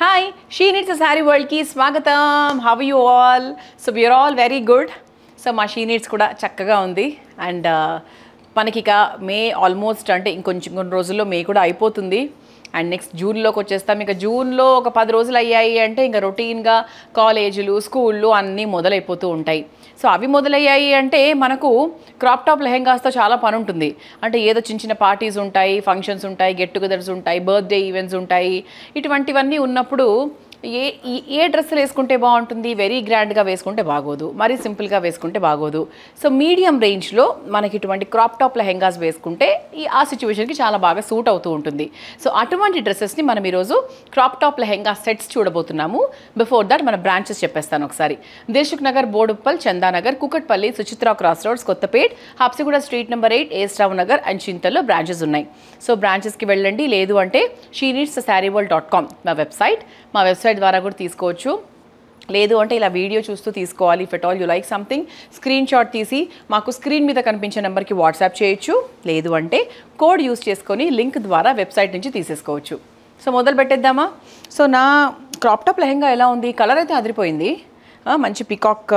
hi she needs saree వరల్డ్కి స్వాగతం how you all so we are all very good so మా she needs కూడా చక్కగా ఉంది అండ్ మనకి ఇక మే ఆల్మోస్ట్ అంటే ఇంకొంచెం కొన్ని రోజుల్లో మే కూడా అయిపోతుంది అండ్ నెక్స్ట్ జూన్లోకి వచ్చేస్తాం ఇక జూన్లో ఒక పది రోజులు అయ్యాయి అంటే ఇంకా రొటీన్గా కాలేజీలు స్కూళ్ళు అన్నీ మొదలైపోతూ ఉంటాయి సో అవి మొదలయ్యాయి అంటే మనకు క్రాప్ టాప్ లెహెంగాస్తో చాలా పని ఉంటుంది అంటే ఏదో చిన్న చిన్న పార్టీస్ ఉంటాయి ఫంక్షన్స్ ఉంటాయి గెట్ టుగెదర్స్ ఉంటాయి బర్త్డే ఈవెంట్స్ ఉంటాయి ఇటువంటివన్నీ ఉన్నప్పుడు ఏ ఈ- ఏ డ్రెస్సులు వేసుకుంటే బాగుంటుంది వెరీ గ్రాండ్గా వేసుకుంటే బాగోదు మరీ సింపుల్గా వేసుకుంటే బాగోదు సో మీడియం రేంజ్లో మనకి ఇటువంటి క్రాప్ టాప్ లెహెంగాస్ వేసుకుంటే ఈ ఆ సిచ్యువేషన్కి చాలా బాగా సూట్ అవుతూ ఉంటుంది సో అటువంటి డ్రెస్సెస్ని మనం ఈరోజు క్రాప్ టాప్ లెహెంగా సెట్స్ చూడబోతున్నాము బిఫోర్ దట్ మన బ్రాంచెస్ చెప్పేస్తాను ఒకసారి Dilsukhnagar Boduppal Chandanagar Kukatpally Suchitra cross roads Kothapet Habsiguda street number eight A S Rao Nagar and చింతల్లో బ్రాంచెస్ ఉన్నాయి సో బ్రాంచెస్కి వెళ్ళండి లేదు అంటే she needs saree world dot com మా వెబ్సైట్ మా వెబ్సైట్ ద్వారా కూడా తీసుకోవచ్చు లేదు అంటే ఇలా వీడియో చూస్తూ తీసుకోవాలి if at all you like something screenshot తీసి మాకు స్క్రీన్ మీద కనిపించే నెంబర్కి వాట్సాప్ చేయొచ్చు లేదు అంటే కోడ్ యూస్ చేసుకొని లింక్ ద్వారా వెబ్సైట్ నుంచి తీసేసుకోవచ్చు సో మొదలు పెట్టేద్దామా సో నా క్రాప్ టాప్ లెహెంగా ఎలా ఉంది కలర్ అయితే అదిరిపోయింది ఆ, మంచి పికాక్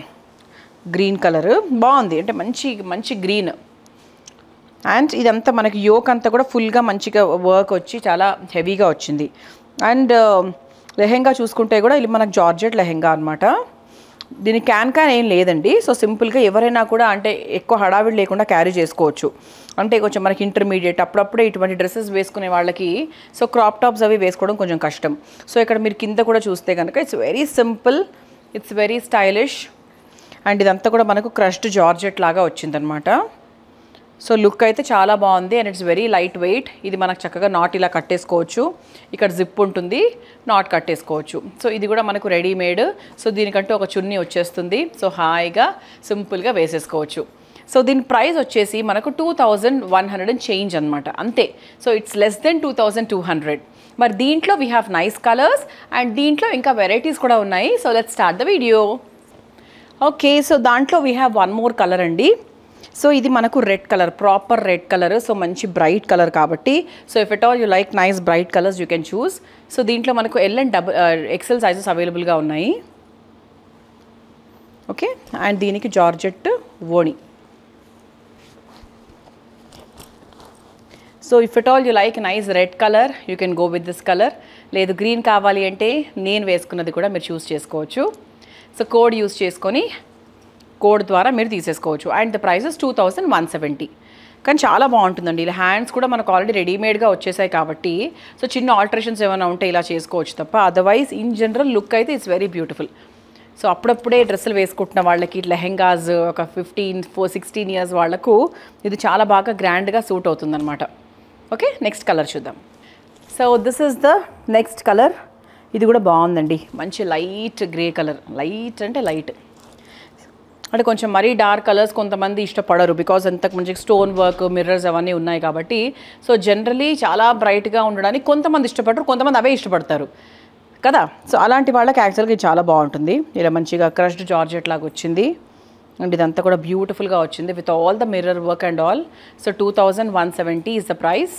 గ్రీన్ కలర్ బాగుంది అంటే మంచి మంచి గ్రీన్ అండ్ ఇదంతా మనకి యోక్ అంతా కూడా ఫుల్గా మంచిగా వర్క్ వచ్చి చాలా హెవీగా వచ్చింది అండ్ లెహెంగా చూసుకుంటే కూడా ఇది మనకు జార్జెట్ లెహెంగా అనమాట దీని క్యాన్ క్యాన్ ఏం లేదండి సో సింపుల్గా ఎవరైనా కూడా అంటే ఎక్కువ హడావిడి లేకుండా క్యారీ చేసుకోవచ్చు అంటే కొంచెం మనకి ఇంటర్మీడియట్ అప్పుడప్పుడే ఇటువంటి డ్రెస్సెస్ వేసుకునే వాళ్ళకి సో క్రాప్ టాప్స్ అవి వేసుకోవడం కొంచెం కష్టం సో ఇక్కడ మీరు కింద కూడా చూస్తే కనుక it's very simple it's very stylish and ఇదంతా కూడా మనకు క్రష్డ్ జార్జెట్ లాగా వచ్చిందనమాట సో లుక్ అయితే చాలా బాగుంది and it's very lightweight ఇది మనకు చక్కగా నాట్ ఇలా కట్టేసుకోవచ్చు ఇక్కడ జిప్ ఉంటుంది నాట్ కట్టేసుకోవచ్చు సో ఇది కూడా మనకు రెడీమేడ్ సో దీనికంటూ ఒక చున్నీ వచ్చేస్తుంది సో హాయిగా సింపుల్గా వేసేసుకోవచ్చు సో దీని ప్రైస్ వచ్చేసి మనకు two thousand one hundred and change అనమాట అంతే so it's less than two thousand two hundred మరి దీంట్లో we have nice colours and దీంట్లో ఇంకా వెరైటీస్ కూడా ఉన్నాయి so let start the video okay so దాంట్లో we have one more colour అండి సో ఇది మనకు red colour proper red colour so మంచి బ్రైట్ కలర్ కాబట్టి so if at all you like nice bright colours you can choose so దీంట్లో మనకు L and double XL sizes అవైలబుల్గా ఉన్నాయి okay and దీనికి జార్జెట్ ఓణి so if at all you like nice red colour you can go with this colour లేదు green కావాలి అంటే నేను వేసుకున్నది కూడా మీరు చూస్ చేసుకోవచ్చు సో కోడ్ యూస్ చేసుకొని కోడ్ ద్వారా మీరు తీసేసుకోవచ్చు and the prices two thousand one seventy కానీ చాలా బాగుంటుందండి ఇలా హ్యాండ్స్ కూడా మనకు ఆల్రెడీ రెడీమేడ్గా వచ్చేసాయి కాబట్టి సో చిన్న ఆల్టరేషన్స్ ఏమైనా ఉంటే ఇలా చేసుకోవచ్చు తప్ప అదర్వైజ్ ఇన్ జనరల్ లుక్ అయితే ఇట్స్ వెరీ బ్యూటిఫుల్ సో అప్పుడప్పుడే డ్రెస్సులు వేసుకుంటున్న వాళ్ళకి లెహెంగాస్ ఒక ఫిఫ్టీన్ ఫోర్ సిక్స్టీన్ ఇయర్స్ వాళ్ళకు ఇది చాలా బాగా గ్రాండ్గా సూట్ అవుతుందన్నమాట ఓకే నెక్స్ట్ కలర్ చూద్దాం so this is the next colour ఇది కూడా బాగుందండి మంచి లైట్ గ్రే కలర్ లైట్ అంటే లైట్ అంటే కొంచెం మరీ డార్క్ కలర్స్ కొంతమంది ఇష్టపడరు బికాజ్ అంత మంచి స్టోన్ వర్క్ మిర్రర్స్ అవన్నీ ఉన్నాయి కాబట్టి సో జనరలీ చాలా బ్రైట్గా ఉండడానికి కొంతమంది ఇష్టపడరు కొంతమంది అవే ఇష్టపడతారు కదా సో అలాంటి వాళ్ళకి యాక్చువల్గా ఇది చాలా బాగుంటుంది ఇలా మంచిగా క్రష్డ్ జార్జెట్ లాగా వచ్చింది అండ్ ఇదంతా కూడా బ్యూటిఫుల్గా వచ్చింది with all the mirror work and all so two thousand one seventy is the price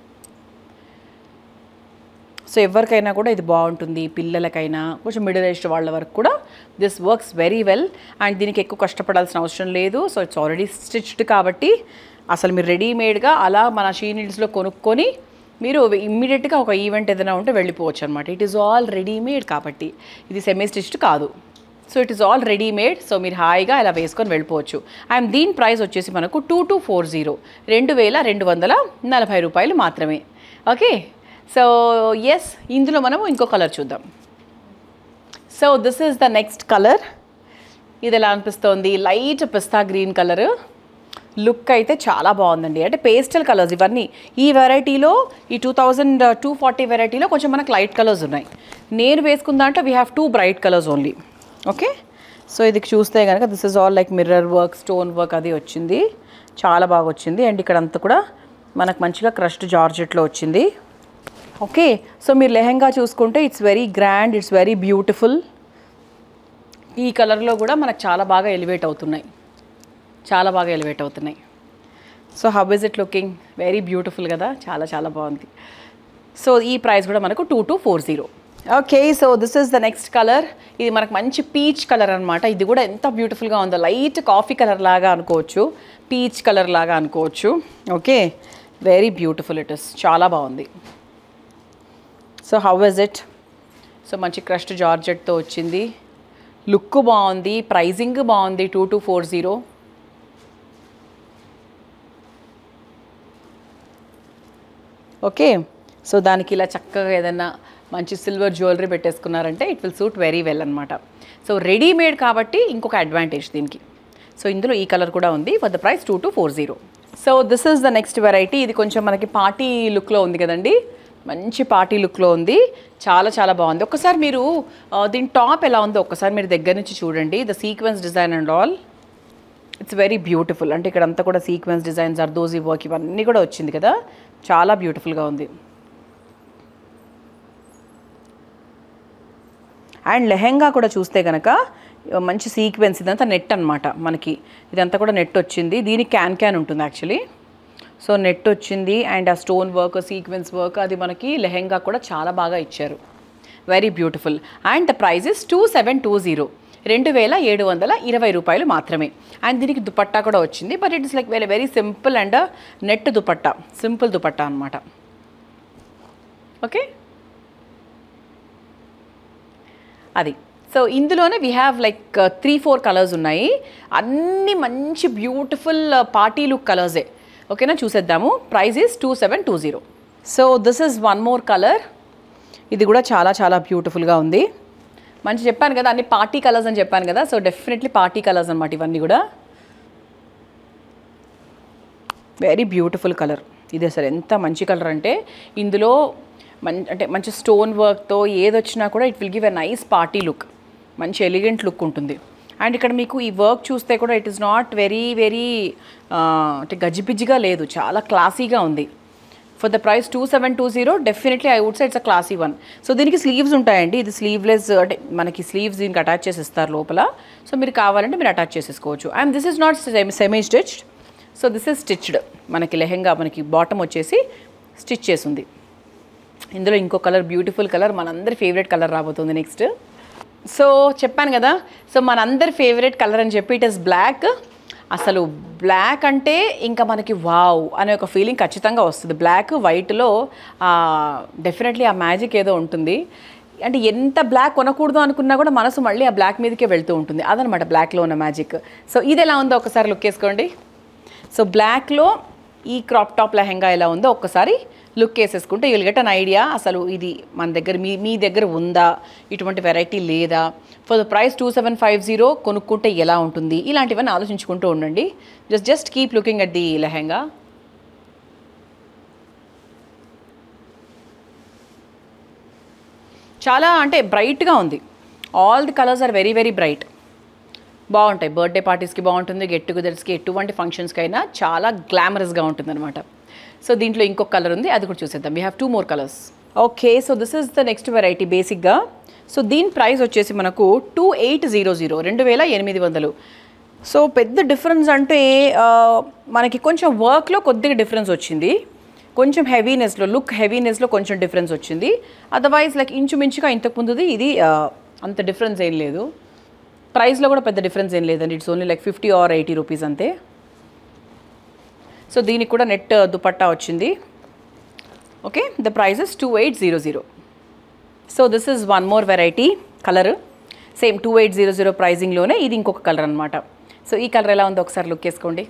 so ఎవరికైనా కూడా ఇది బాగుంటుంది పిల్లలకైనా కొంచెం మిడిల్ ఏజ్డ్ వాళ్ళ వరకు కూడా this works very well and దీనికి ఎక్కువ కష్టపడాల్సిన అవసరం లేదు సో ఇట్స్ ఆల్రెడీ స్టిచ్డ్ కాబట్టి అసలు మీరు రెడీమేడ్గా అలా మన షీ నీడ్స్లో కొనుక్కొని మీరు ఇమ్మీడియట్గా ఒక ఈవెంట్ ఏదైనా ఉంటే వెళ్ళిపోవచ్చు అనమాట ఇట్ ఈస్ ఆల్ రెడీమేడ్ కాబట్టి ఇది సెమీ స్టిచ్డ్ కాదు so it is all readymade so మీరు హాయిగా ఇలా వేసుకొని వెళ్ళిపోవచ్చు అండ్ దీని ప్రైస్ వచ్చేసి మనకు టూ టూ ఫోర్ జీరో రెండు వేల రెండు వందల నలభై రూపాయలు మాత్రమే ఓకే సో ఎస్ ఇందులో మనము ఇంకో కలర్ చూద్దాం so this is the next colour ఇది ఎలా అనిపిస్తోంది light pista green colour look అయితే చాలా బాగుందండి అంటే పేస్టల్ కలర్స్ ఇవన్నీ ఈ వెరైటీలో ఈ టూ థౌజండ్ టూ ఫార్టీ వెరైటీలో కొంచెం మనకు లైట్ కలర్స్ ఉన్నాయి నేను వేసుకున్న దాంట్లో we have two bright colours only okay so ఇది చూస్తే కనుక this is all like mirror work stone work అది వచ్చింది చాలా బాగా వచ్చింది అండ్ ఇక్కడ అంతా కూడా మనకు మంచిగా క్రష్డ్ జార్జెట్లో వచ్చింది ఓకే సో మీరు లెహెంగా చూసుకుంటే it's very grand it's very beautiful ఈ కలర్లో కూడా మనకు చాలా బాగా ఎలివేట్ అవుతున్నాయి చాలా బాగా ఎలివేట్ అవుతున్నాయి so how is it looking very beautiful కదా చాలా చాలా బాగుంది సో ఈ ప్రైస్ కూడా మనకు two two four zero okay so this is the next colour ఇది మనకు మంచి పీచ్ కలర్ అనమాట ఇది కూడా ఎంత బ్యూటిఫుల్గా ఉందో లైట్ కాఫీ కలర్ లాగా అనుకోవచ్చు పీచ్ కలర్ లాగా అనుకోవచ్చు okay very beautiful it is చాలా బాగుంది so how is it so మంచి క్రస్ట్ జార్జెట్తో వచ్చింది లుక్ బాగుంది ప్రైజింగ్ బాగుంది two two four zero okay so దానికి ఇలా చక్కగా ఏదైనా మంచి సిల్వర్ జ్యువెలరీ పెట్టేసుకున్నారంటే it will suit very well అనమాట సో రెడీమేడ్ కాబట్టి ఇంకొక అడ్వాంటేజ్ దీనికి సో ఇందులో ఈ కలర్ కూడా ఉంది for the price two two four zero so this is the next variety ఇది కొంచెం మనకి పార్టీ లుక్లో ఉంది కదండి మంచి పార్టీ లుక్లో ఉంది చాలా చాలా బాగుంది ఒక్కసారి మీరు ఆ, దీని టాప్ ఎలా ఉందో ఒక్కసారి మీరు దగ్గర నుంచి చూడండి the sequence design and all it's very beautiful అంటే ఇక్కడ అంతా కూడా సీక్వెన్స్ డిజైన్ జర్దోజీ వర్క్ ఇవన్నీ కూడా వచ్చింది కదా చాలా బ్యూటిఫుల్గా ఉంది అండ్ లెహెంగా కూడా చూస్తే కనుక మంచి సీక్వెన్స్ ఇదంతా నెట్ అన్నమాట మనకి ఇదంతా కూడా నెట్ వచ్చింది దీనికి క్యాన్ క్యాన్ ఉంటుంది యాక్చువల్లీ సో నెట్ వచ్చింది అండ్ ఆ స్టోన్ వర్క్ సీక్వెన్స్ వర్క్ అది మనకి లెహెంగా కూడా చాలా బాగా ఇచ్చారు very beautiful and the price is two seven two zero రెండు వేల ఏడు వందల ఇరవై రూపాయలు మాత్రమే అండ్ దీనికి దుపట్టా కూడా వచ్చింది but it is like very very simple and net dupatta simple dupatta అనమాట ఓకే అది సో ఇందులోనే we have like three four colours ఉన్నాయి అన్ని మంచి బ్యూటిఫుల్ పార్టీ లుక్ కలర్సే ఓకేనా చూసేద్దాము price is two seven two zero so this is one more colour ఇది కూడా చాలా చాలా బ్యూటిఫుల్గా ఉంది మంచి చెప్పాను కదా అన్ని పార్టీ కలర్స్ అని చెప్పాను కదా సో డెఫినెట్లీ పార్టీ కలర్స్ అనమాట ఇవన్నీ కూడా వెరీ బ్యూటిఫుల్ కలర్ ఇది అసలు ఎంత మంచి కలర్ అంటే ఇందులో మం అంటే మంచి స్టోన్ వర్క్తో ఏది వచ్చినా కూడా it will give a nice party look మంచి ఎలిగెంట్ లుక్ ఉంటుంది అండ్ ఇక్కడ మీకు ఈ వర్క్ చూస్తే కూడా it is not very very అంటే గజిబిజిగా లేదు చాలా క్లాసీగా ఉంది for the price two seven two zero definitely I would say it's a classy one so దీనికి స్లీవ్స్ ఉంటాయండి ఇది స్లీవ్లెస్ అంటే మనకి స్లీవ్స్ దీనికి అటాచ్ చేసి ఇస్తారు లోపల సో మీరు కావాలంటే మీరు అటాచ్ చేసేసుకోవచ్చు and this is not semi stitched so this is stitched మనకి లెహెంగా మనకి బాటమ్ వచ్చేసి స్టిచ్ చేసింది ఇందులో ఇంకో కలర్ బ్యూటిఫుల్ కలర్ మనందరి ఫేవరెట్ కలర్ రాబోతుంది నెక్స్ట్ సో చెప్పాను కదా సో మనందరి ఫేవరెట్ కలర్ అని చెప్పి ఇట్ ఇస్ బ్లాక్ అసలు బ్లాక్ అంటే ఇంకా మనకి వావ్ అనే ఒక ఫీలింగ్ ఖచ్చితంగా వస్తుంది బ్లాక్ వైట్లో డెఫినెట్లీ ఆ మ్యాజిక్ ఏదో ఉంటుంది అంటే ఎంత బ్లాక్ కొనకూడదు అనుకున్నా కూడా మనసు మళ్ళీ ఆ బ్లాక్ మీదకే వెళ్తూ ఉంటుంది అదనమాట బ్లాక్లో ఉన్న మ్యాజిక్ సో ఇది ఎలా ఉందో ఒకసారి లుక్ వేసుకోండి సో బ్లాక్లో ఈ క్రాప్ టాప్ లెహెంగా ఎలా ఉందో ఒక్కసారి లుక్ వేసేసుకుంటే యూల్ గెట్ అన్ ఐడియా అసలు ఇది మన దగ్గర మీ మీ దగ్గర ఉందా ఇటువంటి వెరైటీ లేదా for the price two seven five zero కొనుక్కుంటే ఎలా ఉంటుంది ఇలాంటివన్నీ ఆలోచించుకుంటూ ఉండండి just just keep looking at the lehenga చాలా అంటే బ్రైట్గా ఉంది all the colours are very very bright బాగుంటాయి బర్త్డే పార్టీస్కి బాగుంటుంది గెట్ టుగెదర్స్కి ఎటువంటి ఫంక్షన్స్కి అయినా చాలా గ్లామరస్గా ఉంటుంది అనమాట సో దీంట్లో ఇంకొక కలర్ ఉంది అది కూడా చూసేద్దాం we have two more colours okay so this is the next variety బేసిక్గా సో దీని ప్రైస్ వచ్చేసి మనకు టూ ఎయిట్ జీరో జీరో రెండు వేల ఎనిమిది వందలు సో పెద్ద డిఫరెన్స్ అంటే ఆ, మనకి కొంచెం వర్క్లో కొద్దిగా డిఫరెన్స్ వచ్చింది కొంచెం హెవీనెస్లో లుక్ హెవీనెస్లో కొంచెం డిఫరెన్స్ వచ్చింది అదర్వైజ్ లైక్ ఇంచుమించుగా ఇంతకు ముందుది ఇది ఆ, అంత డిఫరెన్స్ ఏం లేదు ప్రైస్లో కూడా పెద్ద డిఫరెన్స్ ఏం లేదండి it's only like fifty or eighty rupees అంతే సో దీనికి కూడా నెట్ దుపట్టా వచ్చింది okay the prices two eight zero zero so this is one more variety colour same two eight zero zero ప్రైజింగ్లోనే ఇది ఇంకొక కలర్ అనమాట సో ఈ కలర్ ఎలా ఉందో ఒకసారి లుక్ వేసుకోండి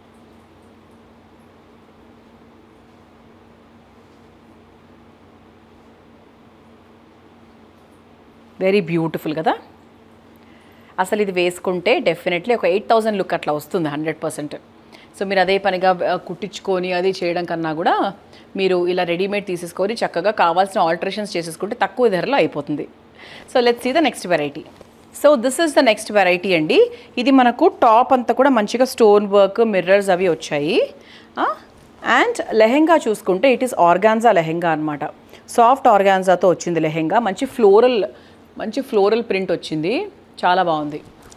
వెరీ బ్యూటిఫుల్ కదా అసలు ఇది వేసుకుంటే డెఫినెట్లీ ఒక ఎయిట్ థౌజండ్ లుక్ అట్లా వస్తుంది హండ్రెడ్ పర్సెంట్ సో మీరు అదే పనిగా ఆ, కుట్టించుకొని అది చేయడం కన్నా కూడా మీరు ఇలా రెడీమేడ్ తీసేసుకొని చక్కగా కావాల్సిన ఆల్టరేషన్స్ చేసేసుకుంటే తక్కువ ధరలో అయిపోతుంది so let's see the next variety so this is the next variety అండి ఇది మనకు టాప్ అంతా కూడా మంచిగా స్టోన్ వర్క్ మిర్రర్స్ అవి వచ్చాయి అండ్ లెహెంగా చూసుకుంటే ఇట్ ఈస్ ఆర్గాన్జా లెహెంగా అనమాట సాఫ్ట్ ఆర్గాన్జాతో వచ్చింది లెహెంగా మంచి ఫ్లోరల్ మంచి ఫ్లోరల్ ప్రింట్ వచ్చింది చాలా బాగుంది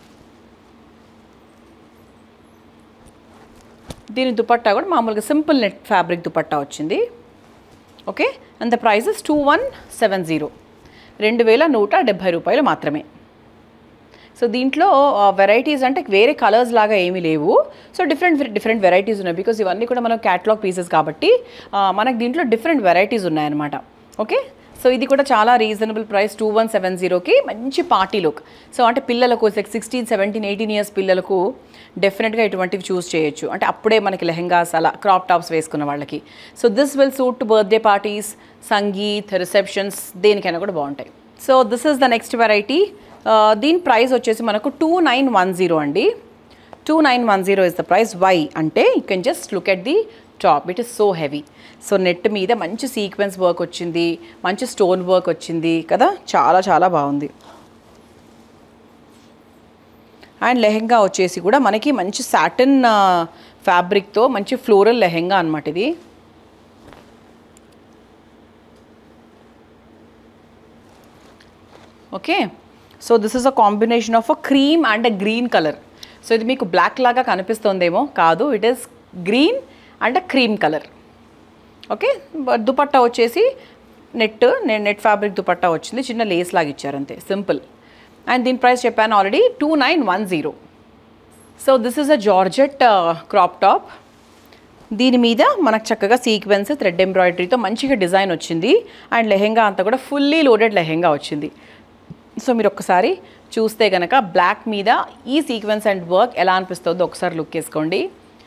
దీని దుపట్టా కూడా మామూలుగా సింపుల్ నెట్ ఫ్యాబ్రిక్ దుపట్టా వచ్చింది okay and the prices two one seven zero రెండు వేల నూట డెబ్భై రూపాయలు మాత్రమే సో దీంట్లో వెరైటీస్ అంటే వేరే కలర్స్ లాగా ఏమీ లేవు సో డిఫరెంట్ డిఫరెంట్ వెరైటీస్ ఉన్నాయి బికాజ్ ఇవన్నీ కూడా మనం క్యాటలాగ్ పీసెస్ కాబట్టి ఆ, మనకు దీంట్లో డిఫరెంట్ వెరైటీస్ ఉన్నాయన్నమాట ఓకే సో ఇది కూడా చాలా reasonable price two one seven జీరోకి మంచి పార్టీ లుక్ సో అంటే పిల్లలకు సిక్స్టీన్ సెవెంటీన్ ఎయిటీన్ ఇయర్స్ పిల్లలకు డెఫినెట్గా ఇటువంటివి చూస్ చేయొచ్చు అంటే అప్పుడే మనకి లెహెంగాస్ అలా క్రాప్ టాప్స్ వేసుకున్న వాళ్ళకి so this will suit birthday parties sangeet receptions దేనికైనా కూడా బాగుంటాయి so this is the next variety దీని ప్రైస్ వచ్చేసి మనకు టూ నైన్ వన్ జీరో అండి two nine one zero is the price why అంటే you can just look at the top it is so heavy so net మీద మంచి sequence work వచ్చింది మంచి stone work వచ్చింది కదా చాలా చాలా బాగుంది అండ్ లెహెంగా వచ్చేసి కూడా మనకి మంచి సాటన్ ఫ్యాబ్రిక్తో మంచి ఫ్లోరల్ లెహెంగా అనమాట ఇది okay so this is a combination of a cream and a green colour so ఇది మీకు బ్లాక్ లాగా కనిపిస్తుందేమో కాదు it is green and a cream colour okay but dupatta వచ్చేసి నెట్ నేను నెట్ ఫ్యాబ్రిక్ దుపట్టా వచ్చింది చిన్న లేస్ లాగా ఇచ్చారు అంతే సింపుల్ అండ్ దీని ప్రైస్ చెప్పాను already two nine one zero so this is a georgette crop top దీని మీద మనకు చక్కగా సీక్వెన్స్ థ్రెడ్ ఎంబ్రాయిడరీతో మంచిగా డిజైన్ వచ్చింది అండ్ లెహెంగా అంతా కూడా ఫుల్లీ లోడెడ్ లెహెంగా వచ్చింది సో మీరు ఒక్కసారి చూస్తే కనుక బ్లాక్ మీద ఈ సీక్వెన్స్ అండ్ వర్క్ ఎలా అనిపిస్తుందో ఒకసారి లుక్ వేసుకోండి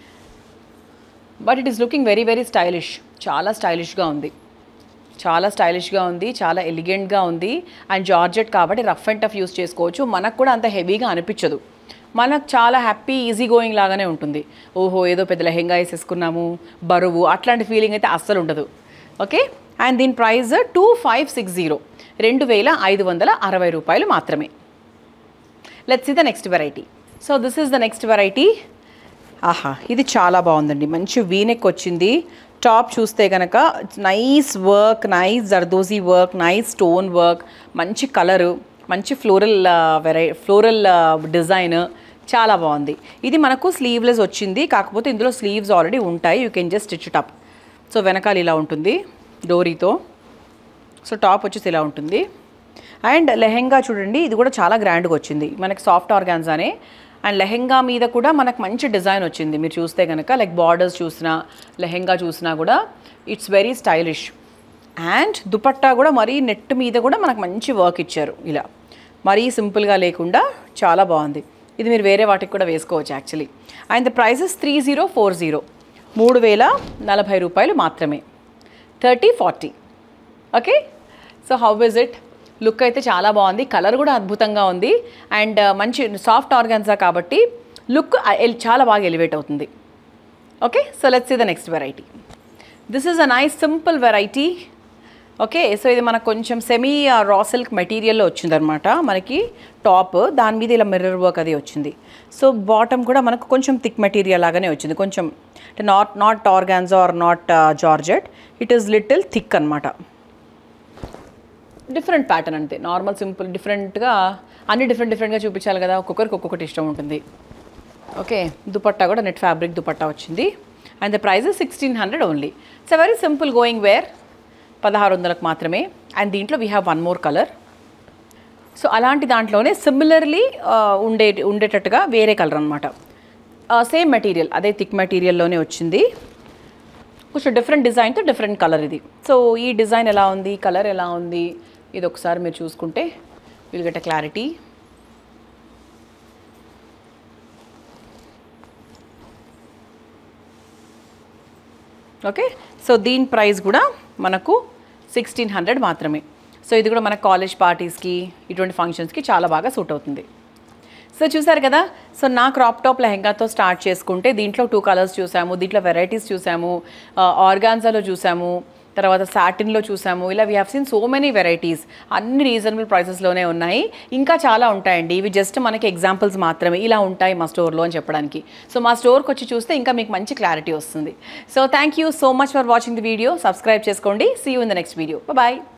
but it is looking very very stylish చాలా స్టైలిష్గా ఉంది చాలా స్టైలిష్గా ఉంది చాలా ఎలిగెంట్గా ఉంది అండ్ జార్జెట్ కాబట్టి రఫ్ అండ్ టఫ్ యూస్ చేసుకోవచ్చు మనకు కూడా అంత హెవీగా అనిపించదు మనకు చాలా హ్యాపీ ఈజీ గోయింగ్ లాగానే ఉంటుంది ఓహో ఏదో పెద్ద లెహెంగా వేసేసుకున్నాము బరువు అట్లాంటి ఫీలింగ్ అయితే అస్సలు ఉండదు ఓకే అండ్ దీని price two five six zero రెండు వేల ఐదు వందల అరవై రూపాయలు మాత్రమే let's see the next variety so this is the next variety ఆహా ఇది చాలా బాగుందండి మంచి వీనెక్ వచ్చింది టాప్ చూస్తే కనుక nice work nice zardozi work nice stone work మంచి కలరు మంచి ఫ్లోరల్ వెరై ఫ్లోరల్ డిజైన్ చాలా బాగుంది ఇది మనకు స్లీవ్లెస్ వచ్చింది కాకపోతే ఇందులో స్లీవ్స్ ఆల్రెడీ ఉంటాయి you can just stitch it up so వెనకాల ఇలా ఉంటుంది డోరీతో సో టాప్ వచ్చేసి ఇలా ఉంటుంది అండ్ లెహెంగా చూడండి ఇది కూడా చాలా గ్రాండ్గా వచ్చింది మనకి సాఫ్ట్ ఆర్గాన్జానే అండ్ లెహెంగా మీద కూడా మనకు మంచి డిజైన్ వచ్చింది మీరు చూస్తే కనుక లైక్ బార్డర్స్ చూసినా లెహెంగా చూసినా కూడా it's very stylish and dupatta కూడా మరీ నెట్ మీద కూడా మనకు మంచి వర్క్ ఇచ్చారు ఇలా మరీ సింపుల్గా లేకుండా చాలా బాగుంది ఇది మీరు వేరే వాటికి కూడా వేసుకోవచ్చు actually and the prices three zero four zero మూడు వేల నలభై రూపాయలు మాత్రమే thirty forty okay so how is it look అయితే చాలా బాగుంది కలర్ కూడా అద్భుతంగా ఉంది అండ్ మంచి సాఫ్ట్ ఆర్గాన్సా కాబట్టి లుక్ చాలా బాగా ఎలివేట్ అవుతుంది okay so let's see the next variety this is a nice simple variety okay so ఇది మనకు కొంచెం సెమీ రా సిల్క్ మెటీరియల్లో వచ్చిందనమాట మనకి టాప్ దాని మీద ఇలా మిర్రర్ వర్క్ అది వచ్చింది సో బాటమ్ కూడా మనకు కొంచెం థిక్ మెటీరియల్ లాగానే వచ్చింది కొంచెం అంటే not not organza or not georgette it is little thick అనమాట డిఫరెంట్ ప్యాటర్న్ అంతే నార్మల్ సింపుల్ డిఫరెంట్గా అన్ని డిఫరెంట్ డిఫరెంట్గా చూపించాలి కదా ఒక్కొక్కరికి ఒక్కొక్కటి ఇష్టం ఉంటుంది ఓకే దుపట్టా కూడా నెట్ ఫ్యాబ్రిక్ దుపట్టా వచ్చింది and the price sixteen hundred only it's a very simple going wear పదహారు వందలకు మాత్రమే అండ్ దీంట్లో we have one more colour so అలాంటి దాంట్లోనే సిమిలర్లీ ఉండే ఉండేటట్టుగా వేరే కలర్ అనమాట సేమ్ మెటీరియల్ అదే థిక్ మెటీరియల్లోనే వచ్చింది కొంచెం డిఫరెంట్ డిజైన్తో డిఫరెంట్ కలర్ ఇది సో ఈ డిజైన్ ఎలా ఉంది కలర్ ఎలా ఉంది ఇది ఒకసారి మీరు చూసుకుంటే will get a clarity okay so దీని ప్రైస్ కూడా మనకు సిక్స్టీన్ హండ్రెడ్ మాత్రమే సో ఇది కూడా మన కాలేజ్ పార్టీస్కి ఇటువంటి ఫంక్షన్స్కి చాలా బాగా సూట్ అవుతుంది సో చూసారు కదా సో నా క్రాప్ టాప్ లెహెంగాతో స్టార్ట్ చేసుకుంటే దీంట్లో టూ కలర్స్ చూసాము దీంట్లో వెరైటీస్ చూసాము ఆర్గాన్జాలో చూసాము తర్వాత సాటిన్లో చూసాము ఇలా we have seen so many varieties అన్ని రీజనబుల్ ప్రైసెస్లోనే ఉన్నాయి ఇంకా చాలా ఉంటాయండి ఇవి జస్ట్ మనకి ఎగ్జాంపుల్స్ మాత్రమే ఇలా ఉంటాయి మా స్టోర్లో అని చెప్పడానికి సో మా స్టోర్కి వచ్చి చూస్తే ఇంకా మీకు మంచి క్లారిటీ వస్తుంది so thank you so much for watching the video subscribe చేసుకోండి see you in the next video bye